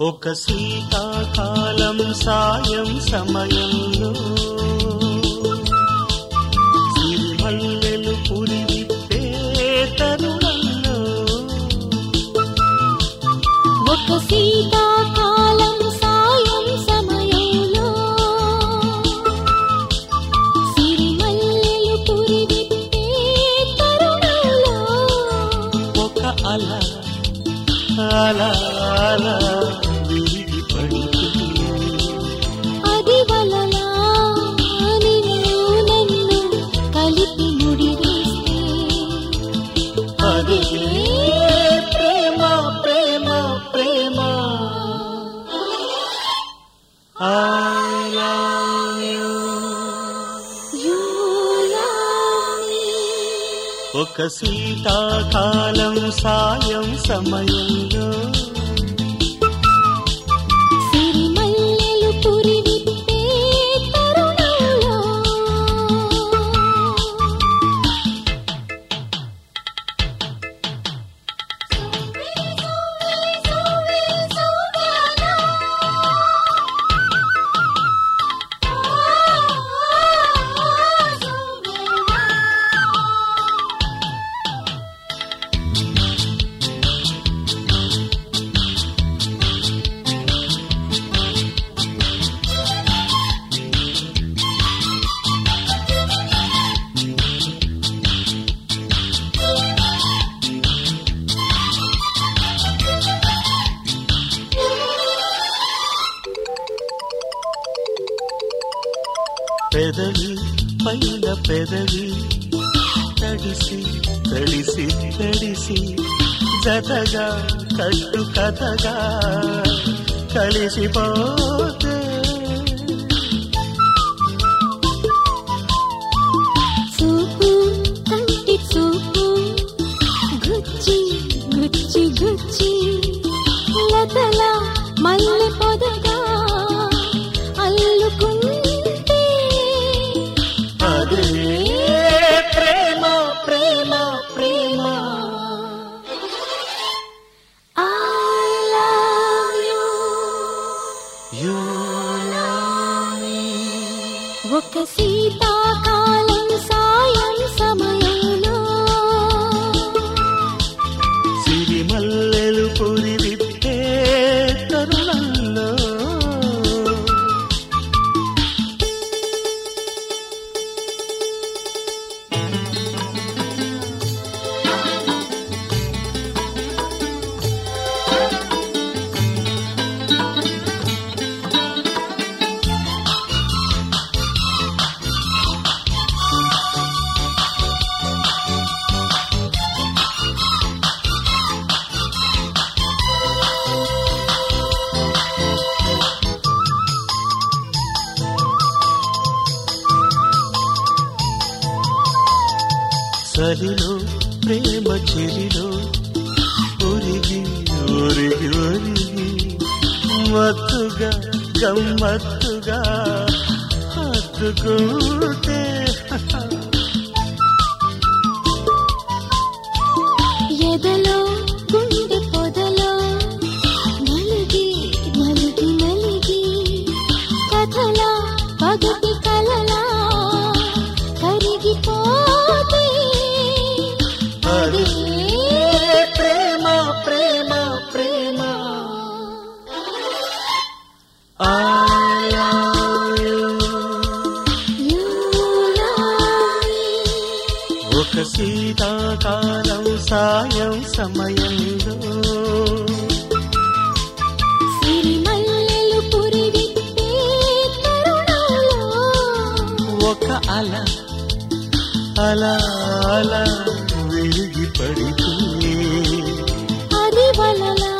ఒక శీతాకాలం సాయం సమయంలో సిరిమల్లెలు పురివిప్పే తరుణంలో ఒక శీతాకాలం సాయం సమయంలో సిరిమల్లెలు పురివిప్పే తరుణంలో ఒక అల అల అల విరిగి పడుతుంది అది వలలా నిన్ను నన్ను కలిపి ముడివేస్తే అదే ప్రేమ ప్రేమ ప్రేమ I love you. You love me. ఒక శీతాకాలం సాయం సమయంలో సిరిమల్లెలు పురివిప్పే తరుణంలో పెదవి పైన పెదవి తడిసి తడిసి తడిసి జతగా కట్టు కథగా కలిసిపోతే చూపు కంటి చూపు గుచ్చి గుచ్చి గుచ్చి లతల మల్లె పొదగా అల్లుకుంటే అదే ప్రేమ ప్రేమ ప్రేమ I love you. You love me. ఒక శీతాకాలం సాయం సమయంలో సిరిమల్లెలు పురి విప్పే తరుణంలో చలిలో ప్రేమ చెలిలో ఒరిగి ఒరిగి ఒరిగి మత్తుగా గమ్మత్తుగా హత్తుకుంటే ఎదలో గుండె పొదలో నలిగి నలిగి నలిగి కథలా పగటి కలలా కరిగిపోతే అదే ప్రేమ ప్రేమ ప్రేమ I love you. You love me. ఒక శీతాకాలం సాయం సమయంలో సిరిమల్లెలు పురివిప్పే తరుణంలో ఒక అల అలా అలా విరిగి పడితే అది వలలా